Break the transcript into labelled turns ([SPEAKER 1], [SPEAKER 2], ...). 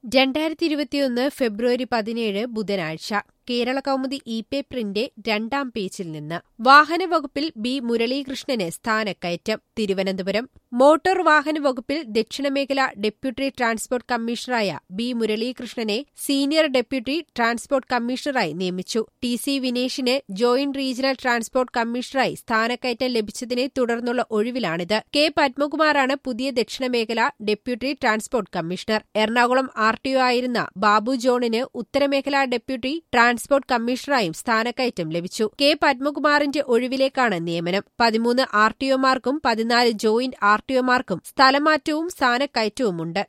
[SPEAKER 1] രണ്ടായിരത്തി ഇരുപത്തിയൊന്ന് ഫെബ്രുവരി പതിനേഴ് ബുധനാഴ്ച കേരള കൗമുദി ഇ പേപ്പറിന്റെ രണ്ടാം പേജിൽ നിന്ന് വാഹന വകുപ്പിൽ ബി മുരളീകൃഷ്ണന് സ്ഥാനക്കയറ്റം തിരുവനന്തപുരം മോട്ടോർ വാഹന വകുപ്പിൽ ദക്ഷിണമേഖല ഡെപ്യൂട്ടി ട്രാൻസ്പോർട്ട് കമ്മീഷണറായ ബി മുരളീകൃഷ്ണനെ സീനിയർ ഡെപ്യൂട്ടി ട്രാൻസ്പോർട്ട് കമ്മീഷണറായി നിയമിച്ചു ടി സി വിനേഷിന് ജോയിന്റ് റീജിയണൽ ട്രാൻസ്പോർട്ട് കമ്മീഷണറായി സ്ഥാനക്കയറ്റം ലഭിച്ചതിനെ തുടർന്നുള്ള ഒഴിവിലാണിത് കെ പത്മകുമാറാണ് പുതിയ ദക്ഷിണമേഖല deputy transport commissioner Ernakulam R T O ആയിരുന്ന ബാബു ജോണിന് ഉത്തരമേഖല ഡെപ്യൂട്ടി ട്രാൻസ്പോർട്ട് കമ്മീഷണറായും സ്ഥാനക്കയറ്റം ലഭിച്ചു കെ പത്മകുമാറിന്റെ ഒഴിവിലേക്കാണ് നിയമനം പതിമൂന്ന് ആർ ടി ഒമാർക്കും പതിനാല് ജോയിന്റ് ആർ ടി ഒമാർക്കും സ്ഥലമാറ്റവും സ്ഥാനക്കയറ്റവുമുണ്ട്